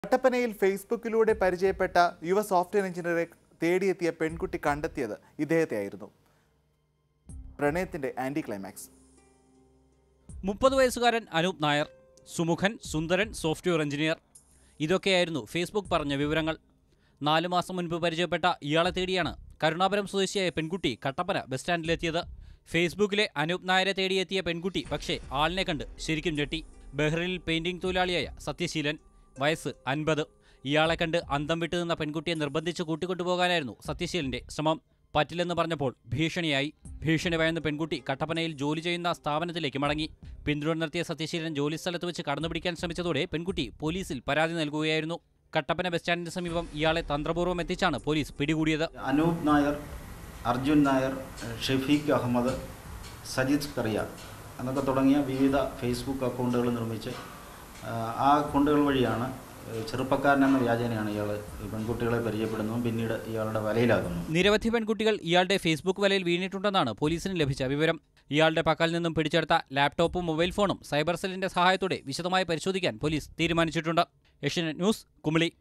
കട്ടപ്പനയിൽ ഫേസ്ബുക്കിലൂടെ പരിചയപ്പെട്ട യുവ സോഫ്റ്റ്വെയർ എഞ്ചിനീയറെ തേടിയെത്തിയ പെൺകുട്ടി കണ്ടെത്തിയത് ഇദ്ദേഹത്തെയായിരുന്നു പ്രണയത്തിന്റെ ആന്റി ക്ലൈമാക്സ് മുപ്പത് വയസ്സുകാരൻ അനൂപ് നായർ സുമുഖൻ സുന്ദരൻ സോഫ്റ്റ്വെയർ എഞ്ചിനീയർ ഇതൊക്കെയായിരുന്നു ഫേസ്ബുക്ക് പറഞ്ഞ വിവരങ്ങൾ നാലു മാസം മുൻപ് പരിചയപ്പെട്ട ഇയാളെ തേടിയാണ് കരുണാപുരം സ്വദേശിയായ പെൺകുട്ടി കട്ടപ്പന ബസ് സ്റ്റാൻഡിലെത്തിയത് ഫേസ്ബുക്കിലെ അനൂപ് നായരെ തേടിയെത്തിയ പെൺകുട്ടി പക്ഷേ ആളിനെ കണ്ട് ശരിക്കും ഞെട്ടി ബഹ്റിനിൽ പെയിന്റിംഗ് തൊഴിലാളിയായ സത്യശീലൻ വയസ്സ് അൻപത് ഇയാളെ കണ്ട് അന്തം വിട്ടു നിന്ന പെൺകുട്ടിയെ നിർബന്ധിച്ച് കൂട്ടിക്കൊണ്ടുപോകാനായിരുന്നു സത്യശീലന്റെ ശ്രമം പറ്റില്ലെന്ന് പറഞ്ഞപ്പോൾ ഭീഷണിയായി ഭീഷണി ഭയന്ന് പെൺകുട്ടി കട്ടപ്പനയിൽ ജോലി ചെയ്യുന്ന സ്ഥാപനത്തിലേക്ക് മടങ്ങി പിന്തുണ നിർത്തിയ സത്യശീലൻ ജോലിസ്ഥലത്ത് വെച്ച് കടന്നുപിടിക്കാൻ ശ്രമിച്ചതോടെ പെൺകുട്ടി പോലീസിൽ പരാതി നൽകുകയായിരുന്നു കട്ടപ്പന ബസ് സ്റ്റാൻഡിന് സമീപം ഇയാളെ തന്ത്രപൂർവ്വം എത്തിച്ചാണ് പോലീസ് പിടികൂടിയത് അനൂപ് നായർ അർജുൻ നായർ ഷെഫീഖ് അഹമ്മദ് സജിദ് കറിയ എന്നൊക്കെ തുടങ്ങിയ വിവിധ ഫേസ്ബുക്ക് അക്കൗണ്ടുകൾ നിർമ്മിച്ച് ആ, ആ അക്കൗണ്ടുകൾ വഴിയാണ് ചെറുപ്പക്കാരൻ എന്ന വ്യാജേനയാണ് ഇയാൾ പെൺകുട്ടികളെ പരിചയപ്പെടുന്നതും പിന്നീട് ഇയാളുടെ വലയിലാകുന്നു നിരവധി പെൺകുട്ടികൾ ഇയാളുടെ ഫേസ്ബുക്ക് വലയിൽ വീണിട്ടുണ്ടെന്നാണ് പോലീസിന് ലഭിച്ച വിവരം ഇയാളുടെ പക്കൽ നിന്നും പിടിച്ചെടുത്ത ലാപ്ടോപ്പും മൊബൈൽ ഫോണും സൈബർ സെല്ലിന്റെ സഹായത്തോടെ വിശദമായി പരിശോധിക്കാൻ പോലീസ് തീരുമാനിച്ചിട്ടുണ്ട് ഏഷ്യനെറ്റ് ന്യൂസ് കുമിളി